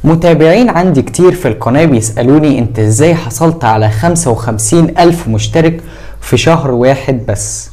متابعين عندي كتير في القناة بيسألوني انت ازاي حصلت على 55 ألف مشترك في شهر واحد بس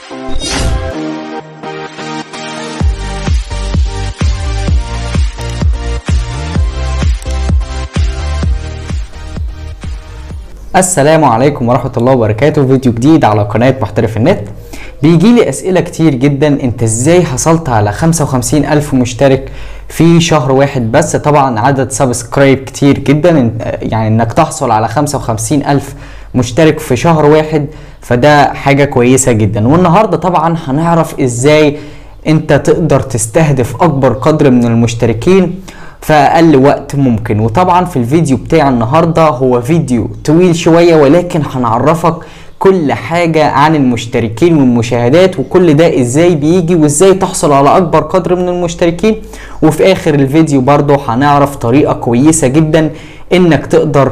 السلام عليكم ورحمة الله وبركاته فيديو جديد على قناة محترف النت بيجي لي اسئلة كتير جدا انت ازاي حصلت على 55 الف مشترك في شهر واحد بس طبعا عدد سبسكرايب كتير جدا يعني انك تحصل على 55 الف مشترك في شهر واحد فده حاجة كويسة جدا والنهاردة طبعا هنعرف ازاي انت تقدر تستهدف اكبر قدر من المشتركين في اقل وقت ممكن وطبعا في الفيديو بتاع النهارده هو فيديو طويل شويه ولكن هنعرفك كل حاجة عن المشتركين والمشاهدات وكل ده ازاي بيجي وازاي تحصل على اكبر قدر من المشتركين وفي اخر الفيديو برضو هنعرف طريقة كويسة جدا انك تقدر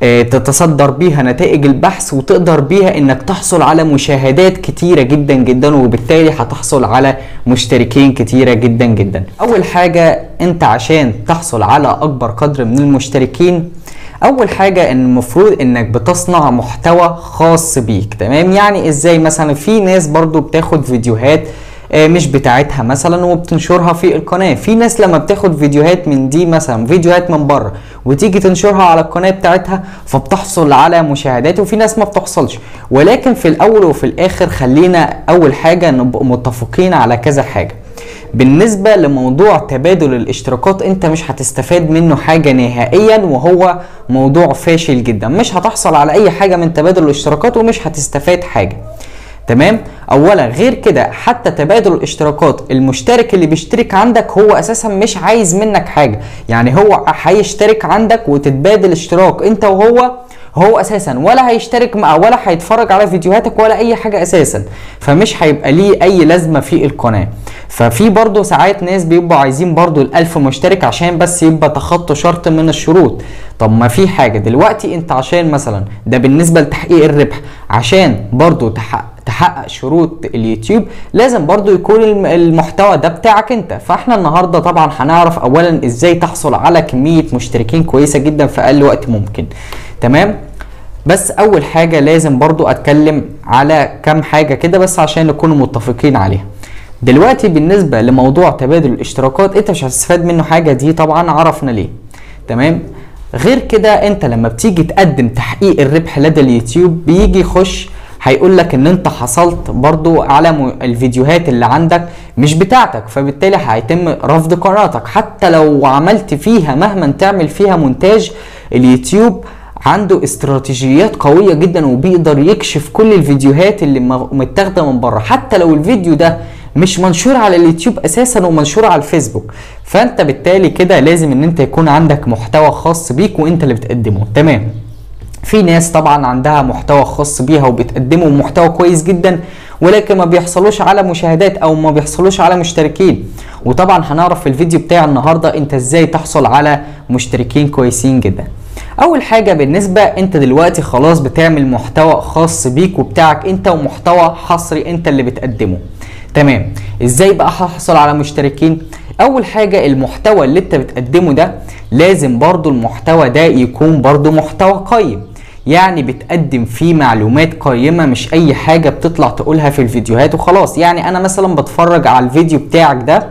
تتصدر بيها نتائج البحث وتقدر بيها انك تحصل على مشاهدات كتيرة جدا جدا وبالتالي هتحصل على مشتركين كتيرة جدا جدا اول حاجة انت عشان تحصل على اكبر قدر من المشتركين اول حاجة ان المفروض انك بتصنع محتوى خاص بيك تمام يعني ازاي مثلا في ناس برضو بتاخد فيديوهات مش بتاعتها مثلا وبتنشرها في القناه في ناس لما بتاخد فيديوهات من دي مثلا فيديوهات من بره وتيجي تنشرها على القناه بتاعتها فبتحصل على مشاهدات وفي ناس ما بتحصلش ولكن في الاول وفي الاخر خلينا اول حاجه نبقى متفقين على كذا حاجه بالنسبه لموضوع تبادل الاشتراكات انت مش هتستفاد منه حاجه نهائيا وهو موضوع فاشل جدا مش هتحصل على اي حاجه من تبادل الاشتراكات ومش هتستفاد حاجه تمام اولا غير كده حتى تبادل الاشتراكات المشترك اللي بيشترك عندك هو اساسا مش عايز منك حاجه يعني هو هيشترك عندك وتتبادل اشتراك انت وهو هو اساسا ولا هيشترك مع ولا هيتفرج على فيديوهاتك ولا اي حاجه اساسا فمش هيبقى ليه اي لازمه في القناه ففي برضه ساعات ناس بيبقوا عايزين برضه الألف مشترك عشان بس يبقى تخطوا شرط من الشروط طب ما في حاجه دلوقتي انت عشان مثلا ده بالنسبه لتحقيق الربح عشان برضه تحقق تحقق شروط اليوتيوب لازم برضو يكون المحتوى ده بتاعك انت فاحنا النهارده طبعا هنعرف اولا ازاي تحصل على كميه مشتركين كويسه جدا في اقل وقت ممكن تمام بس اول حاجه لازم برضو اتكلم على كام حاجه كده بس عشان نكون متفقين عليها دلوقتي بالنسبه لموضوع تبادل الاشتراكات انت مش هتستفاد منه حاجه دي طبعا عرفنا ليه تمام غير كده انت لما بتيجي تقدم تحقيق الربح لدى اليوتيوب بيجي يخش هيقول لك ان انت حصلت برضو على الفيديوهات اللي عندك مش بتاعتك فبالتالي هيتم رفض قناتك حتى لو عملت فيها مهما تعمل فيها مونتاج اليوتيوب عنده استراتيجيات قوية جدا وبيقدر يكشف كل الفيديوهات اللي متاخدة من بره حتى لو الفيديو ده مش منشور على اليوتيوب اساسا ومنشور على الفيسبوك فانت بالتالي كده لازم ان انت يكون عندك محتوى خاص بيك وانت اللي بتقدمه تمام في ناس طبعا عندها محتوى خاص بيها وبتقدمه محتوى كويس جدا ولكن ما بيحصلوش على مشاهدات او ما بيحصلوش على مشتركين وطبعا هنعرف في الفيديو بتاع النهارده انت ازاي تحصل على مشتركين كويسين جدا اول حاجه بالنسبه انت دلوقتي خلاص بتعمل محتوى خاص بيك وبتاعك انت ومحتوى حصري انت اللي بتقدمه تمام ازاي بقى هحصل على مشتركين اول حاجه المحتوى اللي انت بتقدمه ده لازم برضو المحتوى ده يكون برضو محتوى قيم يعني بتقدم فيه معلومات قيمة مش أي حاجة بتطلع تقولها في الفيديوهات وخلاص يعني أنا مثلا بتفرج على الفيديو بتاعك ده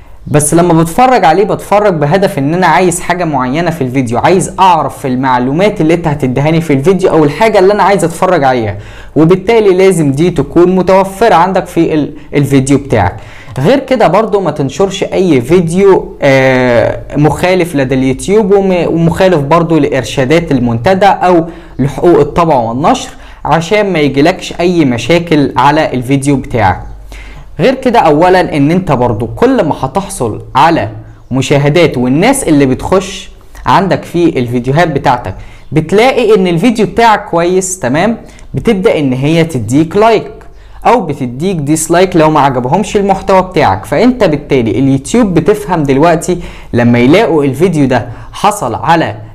بس لما بتفرج عليه بتفرج بهدف ان انا عايز حاجه معينه في الفيديو عايز اعرف المعلومات اللي انت هتديهاني في الفيديو او الحاجه اللي انا عايز اتفرج عليها وبالتالي لازم دي تكون متوفره عندك في الفيديو بتاعك غير كده برضو ما تنشرش اي فيديو آه مخالف لدى اليوتيوب ومخالف برضو لارشادات المنتدى او لحقوق الطبع والنشر عشان ما يجيلكش اي مشاكل على الفيديو بتاعك غير كده اولا ان انت برضو كل ما هتحصل على مشاهدات والناس اللي بتخش عندك في الفيديوهات بتاعتك بتلاقي ان الفيديو بتاعك كويس تمام بتبدا ان هي تديك لايك او بتديك ديسلايك لو ما عجبهمش المحتوى بتاعك فانت بالتالي اليوتيوب بتفهم دلوقتي لما يلاقوا الفيديو ده حصل على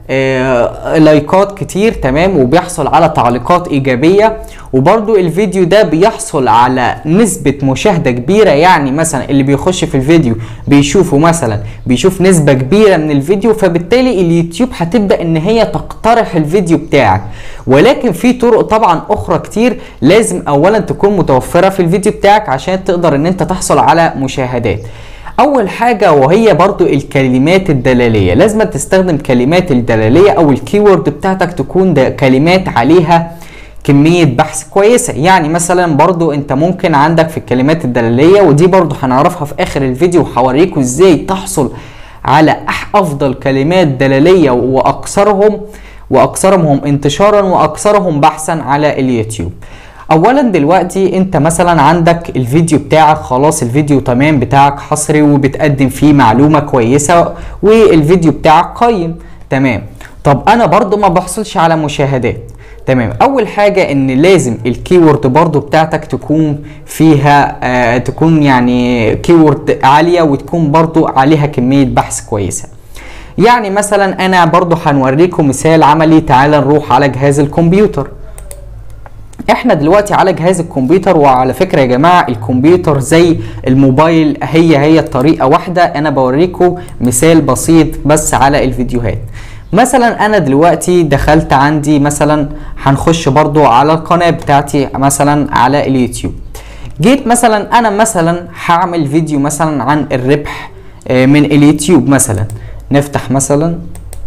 آه، لايكات كتير تمام وبيحصل على تعليقات ايجابيه وبرضو الفيديو ده بيحصل على نسبة مشاهدة كبيرة يعني مثلا اللي بيخش في الفيديو بيشوفه مثلا بيشوف نسبة كبيرة من الفيديو فبالتالي اليوتيوب هتبدأ ان هي تقترح الفيديو بتاعك ولكن في طرق طبعا اخرى كتير لازم اولا تكون متوفرة في الفيديو بتاعك عشان تقدر ان انت تحصل على مشاهدات اول حاجة وهي برضو الكلمات الدلالية لازم تستخدم كلمات الدلالية او الكيورد بتاعتك تكون ده كلمات عليها كمية بحث كويسة يعني مثلا برضو انت ممكن عندك في الكلمات الدلالية ودي برضو هنعرفها في اخر الفيديو وهوريكم ازاي تحصل على افضل كلمات دلالية واكثرهم واكثرهم انتشارا واكثرهم بحثا على اليوتيوب اولا دلوقتي انت مثلا عندك الفيديو بتاعك خلاص الفيديو تمام بتاعك حصري وبتقدم فيه معلومة كويسة والفيديو بتاعك قيم تمام طب انا برضو ما بحصلش على مشاهدات تمام اول حاجه ان لازم الكيورد برضو بتاعتك تكون فيها آه تكون يعني كيورد عاليه وتكون برضو عليها كميه بحث كويسه يعني مثلا انا برضو هنوريكم مثال عملي تعال نروح على جهاز الكمبيوتر احنا دلوقتي على جهاز الكمبيوتر وعلى فكره يا جماعه الكمبيوتر زي الموبايل هي هي الطريقه واحده انا بوريكم مثال بسيط بس على الفيديوهات مثلا انا دلوقتي دخلت عندي مثلا هنخش برضو على القناة بتاعتي مثلا على اليوتيوب جيت مثلا انا مثلا هعمل فيديو مثلا عن الربح من اليوتيوب مثلا نفتح مثلا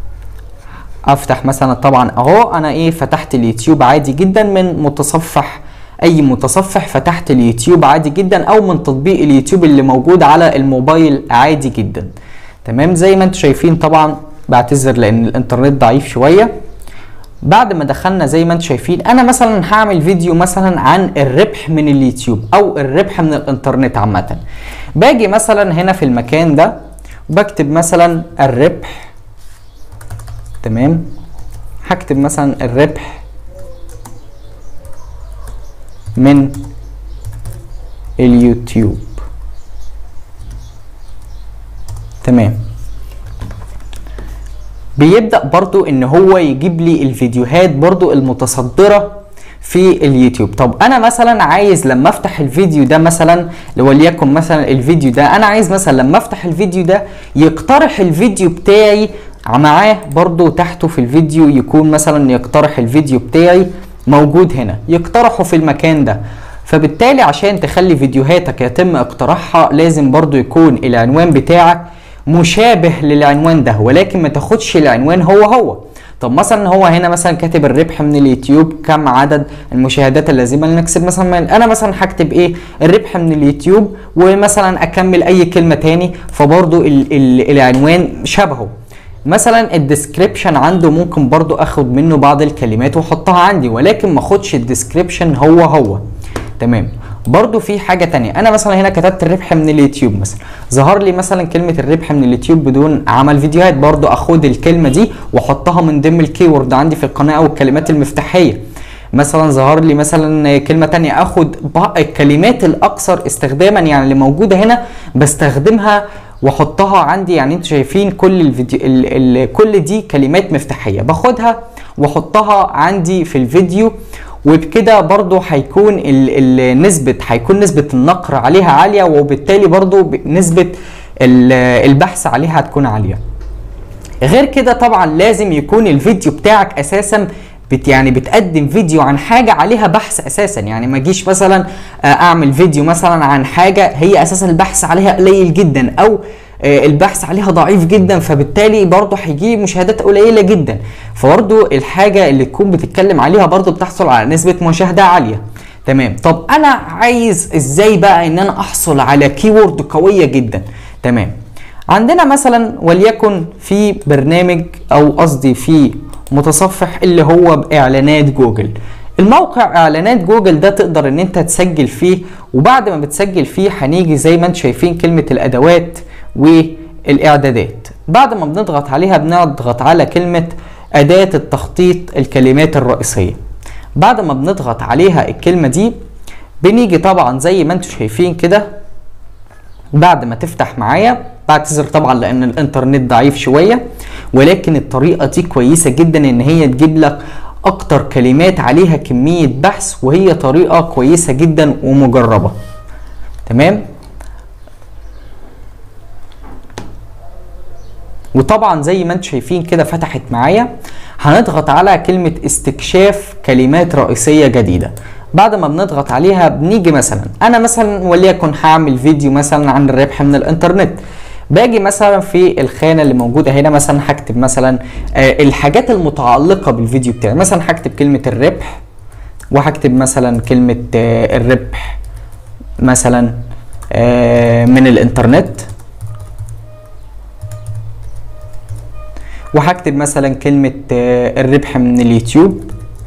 افتح مثلا طبعا اهو انا ايه فتحت اليوتيوب عادي جدا من متصفح اي متصفح فتحت اليوتيوب عادي جدا او من تطبيق اليوتيوب اللي موجود على الموبايل عادي جدا تمام زي ما انتم شايفين طبعا بعتذر لان الانترنت ضعيف شويه بعد ما دخلنا زي ما انتم شايفين انا مثلا هعمل فيديو مثلا عن الربح من اليوتيوب او الربح من الانترنت عامه باجي مثلا هنا في المكان ده بكتب مثلا الربح تمام هكتب مثلا الربح من اليوتيوب تمام بيبدا برضو ان هو يجيب لي الفيديوهات برضو المتصدره في اليوتيوب طب انا مثلا عايز لما افتح الفيديو ده مثلا وليكن مثلا الفيديو ده انا عايز مثلا لما افتح الفيديو ده يقترح الفيديو بتاعي معاه برضو تحته في الفيديو يكون مثلا يقترح الفيديو بتاعي موجود هنا يقترحه في المكان ده فبالتالي عشان تخلي فيديوهاتك يتم اقتراحها لازم برضو يكون العنوان بتاعك مشابه للعنوان ده ولكن ما تاخدش العنوان هو هو طب مثلا هو هنا مثلا كاتب الربح من اليوتيوب كم عدد المشاهدات اللازمه لنكسب مثلا من انا مثلا هكتب ايه الربح من اليوتيوب ومثلا اكمل اي كلمه تاني فبرضو ال ال العنوان شبهه مثلا الديسكريبشن عنده ممكن برضو اخد منه بعض الكلمات واحطها عندي ولكن ما اخدش الديسكريبشن هو هو تمام برضو في حاجه تانية انا مثلا هنا كتبت الربح من اليوتيوب مثلا ظهر لي مثلا كلمه الربح من اليوتيوب بدون عمل فيديوهات برضو اخد الكلمه دي واحطها من ضمن الكيورد عندي في القناه او الكلمات المفتاحيه مثلا ظهر لي مثلا كلمه تانية اخد الكلمات الاكثر استخداما يعني اللي موجوده هنا بستخدمها واحطها عندي يعني انتوا شايفين كل الفيديو ال ال كل دي كلمات مفتاحيه باخدها واحطها عندي في الفيديو وبكده برضو هيكون النسبة هيكون نسبة النقر عليها عالية وبالتالي برضو نسبة البحث عليها هتكون عالية غير كده طبعا لازم يكون الفيديو بتاعك اساسا بت يعني بتقدم فيديو عن حاجة عليها بحث اساسا يعني ما اجيش مثلا اعمل فيديو مثلا عن حاجة هي اساسا البحث عليها قليل جدا او البحث عليها ضعيف جدا فبالتالي برضه هيجيب مشاهدات قليله جدا فبرضه الحاجه اللي تكون بتتكلم عليها برضه بتحصل على نسبه مشاهده عاليه تمام طب انا عايز ازاي بقى ان انا احصل على كيورد قويه جدا تمام عندنا مثلا وليكن في برنامج او قصدي في متصفح اللي هو باعلانات جوجل الموقع اعلانات جوجل ده تقدر ان انت تسجل فيه وبعد ما بتسجل فيه هنيجي زي ما انتم شايفين كلمه الادوات والاعدادات بعد ما بنضغط عليها بنضغط على كلمة أداة التخطيط الكلمات الرئيسية بعد ما بنضغط عليها الكلمة دي بنيجي طبعا زي ما انتم شايفين كده بعد ما تفتح معايا بعتذر طبعا لان الانترنت ضعيف شويه ولكن الطريقه دي كويسه جدا ان هي تجيب لك اكتر كلمات عليها كميه بحث وهي طريقه كويسه جدا ومجربه تمام وطبعا زي ما انتم شايفين كده فتحت معايا هنضغط على كلمة استكشاف كلمات رئيسية جديدة بعد ما بنضغط عليها بنيجي مثلا انا مثلا وليكن هعمل فيديو مثلا عن الربح من الانترنت باجي مثلا في الخانه اللي موجوده هنا مثلا هكتب مثلا آه الحاجات المتعلقه بالفيديو بتاعي مثلا هكتب كلمه الربح وهكتب مثلا كلمه آه الربح مثلا آه من الانترنت وهكتب مثلا كلمة الربح من اليوتيوب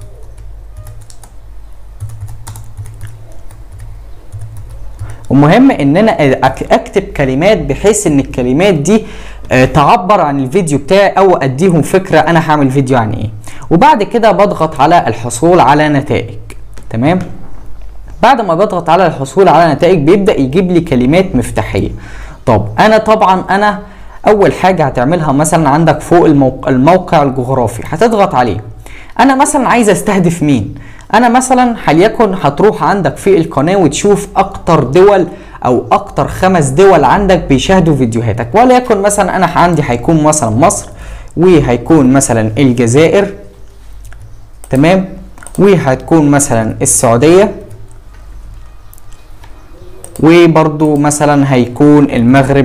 ومهم ان انا اكتب كلمات بحيث ان الكلمات دي تعبر عن الفيديو بتاعي او اديهم فكرة انا هعمل فيديو عن ايه وبعد كده بضغط على الحصول على نتائج تمام بعد ما بضغط على الحصول على نتائج بيبدأ يجيب لي كلمات مفتاحية طب انا طبعا انا اول حاجه هتعملها مثلا عندك فوق الموقع, الموقع الجغرافي هتضغط عليه انا مثلا عايز استهدف مين انا مثلا وليكن هتروح عندك في القناه وتشوف اكتر دول او اكتر خمس دول عندك بيشاهدوا فيديوهاتك وليكن مثلا انا عندي هيكون مثلا مصر وهيكون مثلا الجزائر تمام وهتكون مثلا السعوديه وبرضو مثلا هيكون المغرب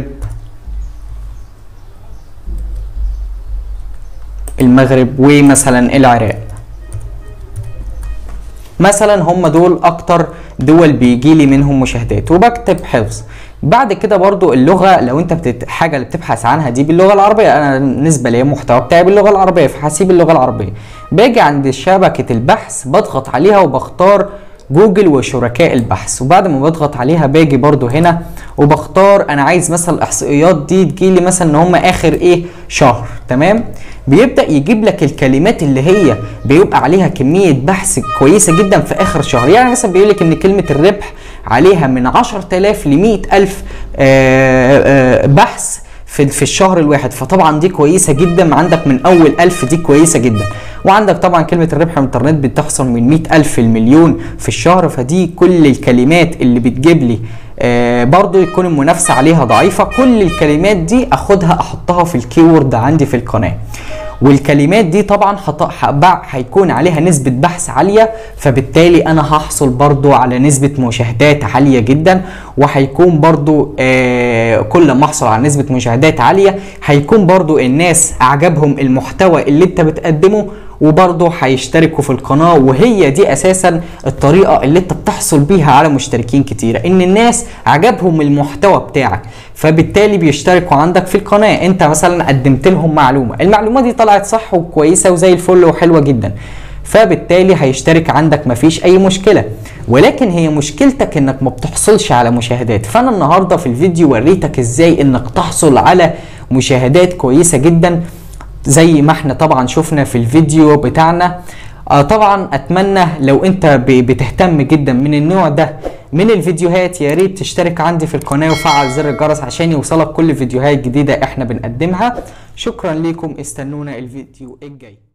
المغرب ومثلا العراق مثلا هم دول اكتر دول بيجي لي منهم مشاهدات وبكتب حفظ بعد كده برضو اللغة لو انت بتت... حاجة اللي بتبحث عنها دي باللغة العربية انا بالنسبة لي المحتوى بتاعي باللغة العربية فهسيب اللغة العربية باجي عند شبكة البحث بضغط عليها وبختار جوجل وشركاء البحث وبعد ما بضغط عليها باجي برضو هنا وبختار انا عايز مثلا الاحصائيات دي تجيلي مثلا ان هم اخر ايه شهر تمام بيبدا يجيب لك الكلمات اللي هي بيبقى عليها كميه بحث كويسه جدا في اخر شهر يعني مثلا بيقول لك ان كلمه الربح عليها من 10000 ل 100000 بحث في في الشهر الواحد فطبعا دي كويسه جدا عندك من اول 1000 دي كويسه جدا وعندك طبعا كلمه الربح من الانترنت بتحصل من 100000 المليون في الشهر فدي كل الكلمات اللي بتجيب لي آه برضو يكون المنافسه عليها ضعيفه كل الكلمات دي اخدها احطها في الكيورد عندي في القناه والكلمات دي طبعا هيكون عليها نسبة بحث عالية فبالتالي انا هحصل برضو على نسبة مشاهدات عالية جدا وهيكون برضو آه كل ما احصل على نسبة مشاهدات عالية هيكون برضو الناس اعجبهم المحتوى اللي انت بتقدمه وبرضه هيشتركوا في القناة وهي دي اساسا الطريقة اللي انت بتحصل بيها على مشتركين كتيرة ان الناس عجبهم المحتوى بتاعك فبالتالي بيشتركوا عندك في القناة انت مثلا قدمت لهم معلومة المعلومة دي طلعت صح وكويسة وزي الفل وحلوة جدا فبالتالي هيشترك عندك مفيش اي مشكلة ولكن هي مشكلتك انك ما بتحصلش على مشاهدات فانا النهاردة في الفيديو وريتك ازاي انك تحصل على مشاهدات كويسة جدا زي ما احنا طبعا شفنا في الفيديو بتاعنا آه طبعا اتمنى لو انت بتهتم جدا من النوع ده من الفيديوهات يا ريت تشترك عندي في القناه وفعل زر الجرس عشان يوصلك كل فيديوهات جديده احنا بنقدمها شكرا لكم استنونا الفيديو الجاي